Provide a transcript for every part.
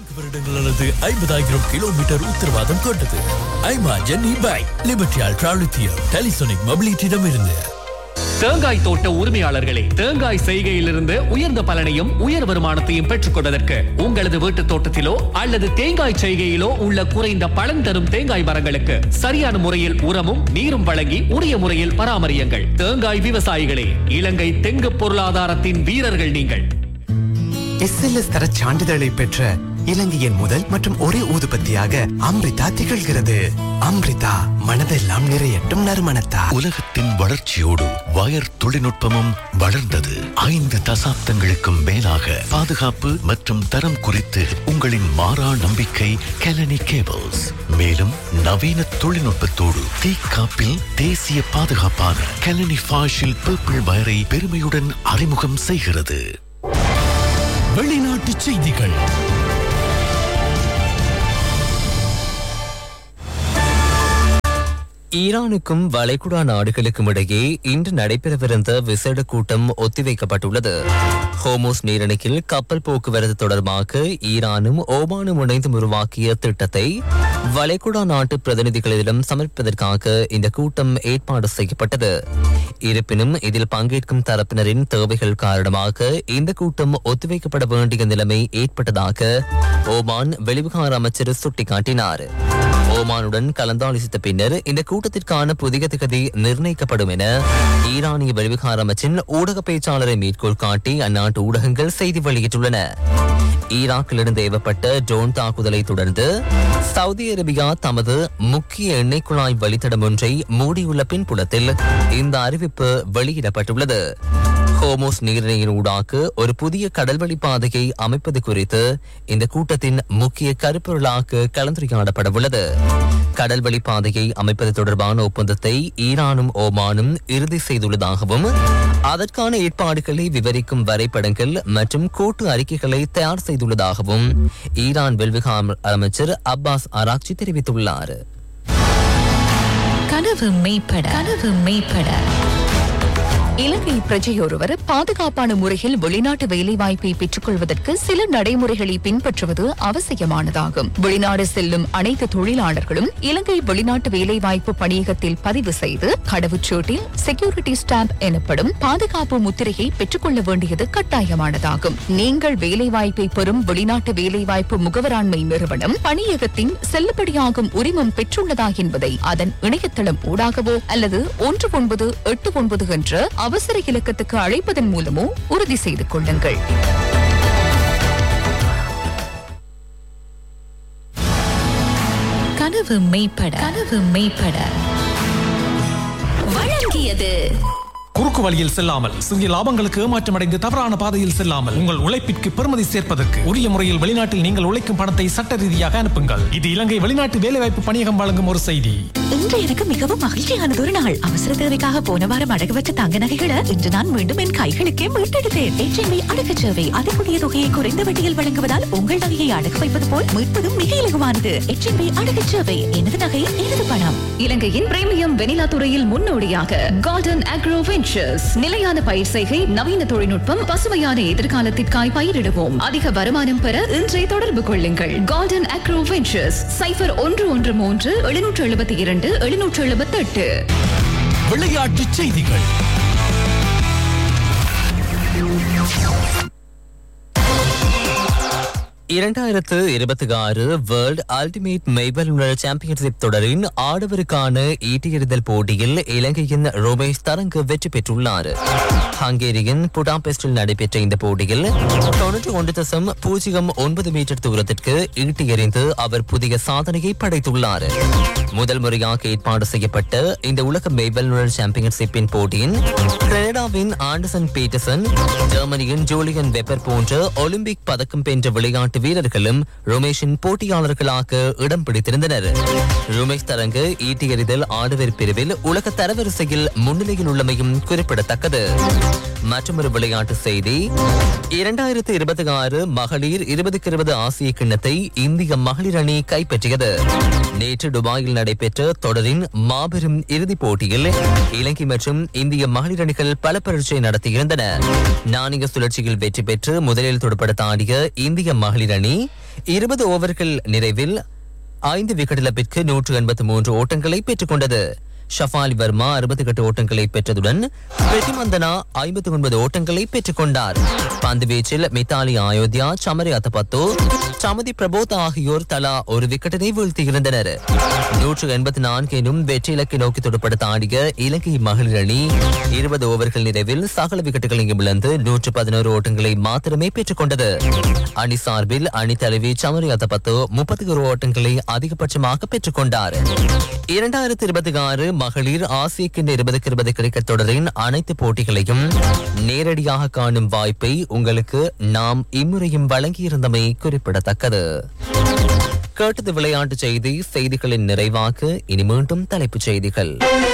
நான்கு வருடங்கள் அல்லது ஐம்பதாயிரம் கிலோமீட்டர் உத்தரவாதம் கொண்டது Aima Jenny bike Liberty Ultra lithium Telesonic மொபிலிட்டிடம் இருந்து தேங்காய் தோட்ட உரிமையாளர்களே தேங்காய் செய்கையிலிருந்து உயர்ந்த பலனையும் உயர் வருமானத்தையும் பெற்றுக் கொள்வதற்கு உங்களது வீட்டு தோட்டத்திலோ அல்லது தேங்காய் செய்கையிலோ உள்ள குறைந்த பலன் தரும் தேங்காய் மரங்களுக்கு சரியான முறையில் உரமும் நீரும் வழங்கி உரிய முறையில் பராமரியுங்கள் தேங்காய் விவசாயிகளே இலங்கை தெங்கு பொருளாதாரத்தின் வீரர்கள் நீங்கள் எஸ்எல்எஸ் தர சான்றிதழை பெற்ற இலங்கையின் முதல் மற்றும் ஒரே ஊதுபத்தியாக அம்ரிதா திகழ்கிறது அம்ரிதா மனதெல்லாம் நிறையட்டும் நறுமணத்தா உலகத்தின் வளர்ச்சியோடு வயர் தொழில்நுட்பமும் வளர்ந்தது ஐந்து தசாப்தங்களுக்கும் மேலாக பாதுகாப்பு மற்றும் தரம் குறித்து உங்களின் மாறா நம்பிக்கை கெலனி கேபிள்ஸ் மேலும் நவீன தொழில்நுட்பத்தோடு தீக்காப்பில் தேசிய பாதுகாப்பான கெலனி ஃபாஷில் பர்பிள் வயரை பெருமையுடன் அறிமுகம் செய்கிறது வெளிநாட்டு செய்திகள் ஈரானுக்கும் வளைகுடா நாடுகளுக்கும் இடையே இன்று நடைபெறவிருந்த விசேட கூட்டம் ஒத்திவைக்கப்பட்டுள்ளது ஹோமோஸ் நீரிணையில் கப்பல் போக்குவரத்து தொடர்பாக ஈரானும் ஓமானும் இணைந்து உருவாக்கிய திட்டத்தை வளைகுடா நாட்டு பிரதிநிதிகளிடம் சமர்ப்பிப்பதற்காக இந்த கூட்டம் ஏற்பாடு செய்யப்பட்டது இருப்பினும் இதில் பங்கேற்கும் தரப்பினரின் தேவைகள் காரணமாக இந்த கூட்டம் ஒத்திவைக்கப்பட வேண்டிய நிலைமை ஏற்பட்டதாக ஓமான் வெளிவிகார அமைச்சர் சுட்டிக்காட்டினார் ஓமானுடன் கலந்தாலோசித்த பின்னர் இந்த கூட்டத்திற்கான புதிய திகதி நிர்ணயிக்கப்படும் என ஈரானிய வெளிவிகார அமைச்சின் ஊடக பேச்சாளரை மேற்கோள் காட்டி அந்நாட்டு ஊடகங்கள் செய்தி வெளியிட்டுள்ளன ஈராக்கிலிருந்து ஏவப்பட்ட ட்ரோன் தாக்குதலை தொடர்ந்து சவுதி அரேபியா தமது முக்கிய எண்ணெய் குழாய் வழித்தடம் ஒன்றை மூடியுள்ள பின்புலத்தில் இந்த அறிவிப்பு வெளியிடப்பட்டுள்ளது ஹோமோஸ் நீரிணையின் ஊடாக ஒரு புதிய கடல்வழி பாதையை அமைப்பது குறித்து இந்த கூட்டத்தின் முக்கிய கருப்பொருளாக கலந்துரையாடப்படவுள்ளது கடல்வழி பாதையை அமைப்பது தொடர்பான ஒப்பந்தத்தை ஈரானும் ஓமானும் இறுதி செய்துள்ளதாகவும் அதற்கான ஏற்பாடுகளை விவரிக்கும் வரைபடங்கள் மற்றும் கூட்டு அறிக்கைகளை தயார் செய்துள்ளதாகவும் ஈரான் வெல்விகார அமைச்சர் அப்பாஸ் அராக்சி தெரிவித்துள்ளார் கனவு மெய்ப்பட கனவு மெய்ப்பட இலங்கை பிரஜையொருவர் பாதுகாப்பான முறையில் வெளிநாட்டு வேலைவாய்ப்பை பெற்றுக் கொள்வதற்கு சில நடைமுறைகளை பின்பற்றுவது அவசியமானதாகும் வெளிநாடு செல்லும் அனைத்து தொழிலாளர்களும் இலங்கை வெளிநாட்டு வேலைவாய்ப்பு பணியகத்தில் பதிவு செய்து கடவுச்சீட்டில் செக்யூரிட்டி ஸ்டாம்ப் எனப்படும் பாதுகாப்பு முத்திரையை பெற்றுக்கொள்ள வேண்டியது கட்டாயமானதாகும் நீங்கள் வேலைவாய்ப்பை பெறும் வெளிநாட்டு வேலைவாய்ப்பு முகவராண்மை நிறுவனம் பணியகத்தின் செல்லுபடியாகும் உரிமம் பெற்றுள்ளதா என்பதை அதன் இணையதளம் ஊடாகவோ அல்லது ஒன்று ஒன்பது எட்டு ஒன்பது என்ற அவசர இலக்கத்துக்கு அழைப்பதன் மூலமோ உறுதி செய்து கொள்ளுங்கள் கனவு மெய்ப்பட கனவு மெய்ப்பட வழங்கியது குறுக்கு வழியில் செல்லாமல் சிறிய லாபங்களுக்கு ஏமாற்றமடைந்து தவறான பாதையில் செல்லாமல் உங்கள் உழைப்பிற்கு பெருமதி சேர்ப்பதற்கு உரிய முறையில் வெளிநாட்டில் நீங்கள் உழைக்கும் பணத்தை சட்ட ரீதியாக அனுப்புங்கள் இது இலங்கை வெளிநாட்டு வேலைவாய்ப்பு பணியகம் வழங்கும் ஒரு செய்தி இன்று எனக்கு மிகவும் மகிழ்ச்சியானது ஒரு நாள் அவசர தேவைக்காக போன வாரம் அடகு வச்ச தங்க நகைகளை இன்று நான் மீண்டும் என் கைகளுக்கே மீட்டெடுத்தேன் HMB அடகு சேவை அதிகூடிய தொகையை குறைந்த வட்டியில் வழங்குவதால் உங்கள் நகையை அடகு வைப்பது போல் மீட்பதும் மிக இலகுவானது HMB அடகு சேவை எனது நகை எனது பணம் இலங்கையின் பிரீமியம் வெனிலா துறையில் முன்னோடியாக கார்டன் அக்ரோ வெஞ்சர்ஸ் நிலையான பயிர் செய்கை நவீன தொழில்நுட்பம் பசுமையான எதிர்காலத்திற்காய் பயிரிடுவோம் அதிக வருமானம் பெற இன்றே தொடர்பு கொள்ளுங்கள் கார்டன் அக்ரோ வெஞ்சர்ஸ் சைபர் ஒன்று ஒன்று மூன்று எழுநூற்று எழுபத்தி இரண்டு எழுநூற்று எழுபத்தி எட்டு விளையாட்டு செய்திகள் இரண்டாயிரத்து இருபத்தி ஆறு வேர்ல்ட் அல்டிமேட் மெய்பலுணர் சாம்பியன்ஷிப் தொடரின் ஆடவருக்கான ஈட்டியெறிதல் போட்டியில் இலங்கையின் ரோமேஷ் தரங்கு வெற்றி பெற்றுள்ளார் ஹங்கேரியின் புடாபெஸ்டில் நடைபெற்ற இந்த போட்டியில் தொன்னூற்றி ஒன்று தசம் பூஜ்ஜியம் ஒன்பது மீட்டர் தூரத்திற்கு ஈட்டி எறிந்து அவர் புதிய சாதனையை படைத்துள்ளார் முதல் முறையாக ஏற்பாடு செய்யப்பட்ட இந்த உலக மெய்வல்லுநர் சாம்பியன்ஷிப்பின் போட்டியின் கனடாவின் ஆண்டர்சன் பீட்டர்சன் ஜெர்மனியின் ஜூலியன் வெப்பர் போன்ற ஒலிம்பிக் பதக்கம் வென்ற விளையாட்டு வீரர்களும் ரோமேஷின் போட்டியாளர்களாக இடம் பிடித்திருந்தனர் ரோமேஷ் தரங்கு ஈட்டி எறிதல் ஆடவர் பிரிவில் உலக தரவரிசையில் முன்னிலையில் உள்ளமையும் குறிப்பிடத்தக்கது மற்றொரு விளையாட்டு செய்தி இரண்டாயிரத்தி இருபத்தி ஆறு மகளிர் இருபதுக்கு இருபது ஆசிய கிண்ணத்தை இந்திய மகளிர் அணி கைப்பற்றியது நேற்று துபாயில் நடைபெற்ற தொடரின் மாபெரும் இறுதிப் போட்டியில் இலங்கை மற்றும் இந்திய மகளிர் அணிகள் பல பரீட்சை நடத்தியிருந்தன நாணய சுழற்சியில் வெற்றி பெற்று முதலில் துடுப்படுத்த ஆடிய இந்திய மகளிர் அணி இருபது ஓவர்கள் நிறைவில் ஐந்து விக்கெட் இழப்பிற்கு நூற்று எண்பத்து மூன்று ஓட்டங்களை பெற்றுக் கொண்டது ஷஃபாலி வர்மா அறுபத்தி எட்டு ஓட்டங்களை பெற்றதுடன் பிரதிமந்தனா ஐம்பத்தி ஒன்பது ஓட்டங்களை பெற்றுக் கொண்டார் பந்து வீச்சில் மித்தாலி அயோத்தியா சமரி அத்தபத்தோ சமதி பிரபோத் ஆகியோர் தலா ஒரு விக்கெட்டினை வீழ்த்தியிருந்தனர் நூற்று எண்பத்தி நான்கு எனும் வெற்றி இலக்கை நோக்கி துடுப்படுத்த ஆடிய இலங்கை மகளிர் அணி இருபது ஓவர்கள் நிறைவில் சகல விக்கெட்டுகளையும் இழந்து நூற்று பதினோரு ஓட்டங்களை மாத்திரமே பெற்றுக் கொண்டது அணி சார்பில் அணி தலைவி சமரி அத்தபத்தோ முப்பத்தி ஒரு ஓட்டங்களை அதிகபட்சமாக பெற்றுக் கொண்டார் இரண்டாயிரத்தி இருபத்தி ஆறு மகளிர் ஆசிய கிண்ண இருபதுக்கு இருபது கிரிக்கெட் தொடரின் அனைத்து போட்டிகளையும் நேரடியாக காணும் வாய்ப்பை உங்களுக்கு நாம் இம்முறையும் வழங்கியிருந்தமை குறிப்பிடத்தக்கது கேட்டது விளையாட்டு செய்தி செய்திகளின் நிறைவாக இனி மீண்டும் தலைப்புச் செய்திகள்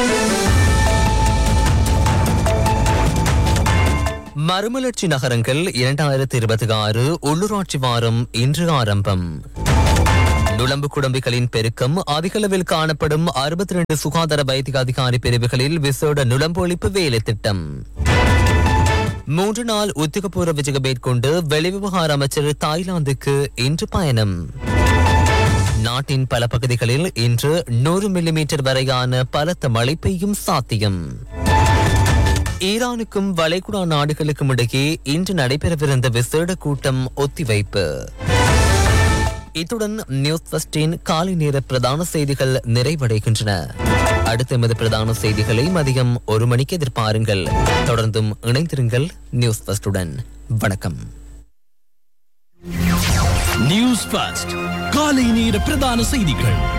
மறுமலர்ச்சி நகரங்கள் இரண்டாயிரத்தி இருபத்தி ஆறு உள்ளூராட்சி வாரம் இன்று ஆரம்பம் நுளம்பு குடம்பிகளின் பெருக்கம் அதிகளவில் காணப்படும் அறுபத்தி ரெண்டு சுகாதார வைத்திய அதிகாரி பிரிவுகளில் விசேட நுளம்பு ஒழிப்பு வேலை திட்டம் மூன்று நாள் உத்தியோகபூர்வ விஜயம் மேற்கொண்டு வெளிவிவகார அமைச்சர் தாய்லாந்துக்கு இன்று பயணம் நாட்டின் பல பகுதிகளில் இன்று நூறு மில்லிமீட்டர் வரையான பலத்த மழை பெய்யும் சாத்தியம் ஈரானுக்கும் வளைகுடா நாடுகளுக்கும் இடையே இன்று நடைபெறவிருந்த விசேட கூட்டம் ஒத்திவைப்பு இத்துடன் நியூஸ் ஃபஸ்டின் காலை நேர பிரதான செய்திகள் நிறைவடைகின்றன அடுத்த எமது பிரதான செய்திகளை மதியம் ஒரு மணிக்கு எதிர்பாருங்கள் தொடர்ந்தும் இணைந்திருங்கள் நியூஸ் ஃபஸ்டுடன் வணக்கம் நியூஸ் ஃபர்ஸ்ட் காலை நேர பிரதான செய்திகள்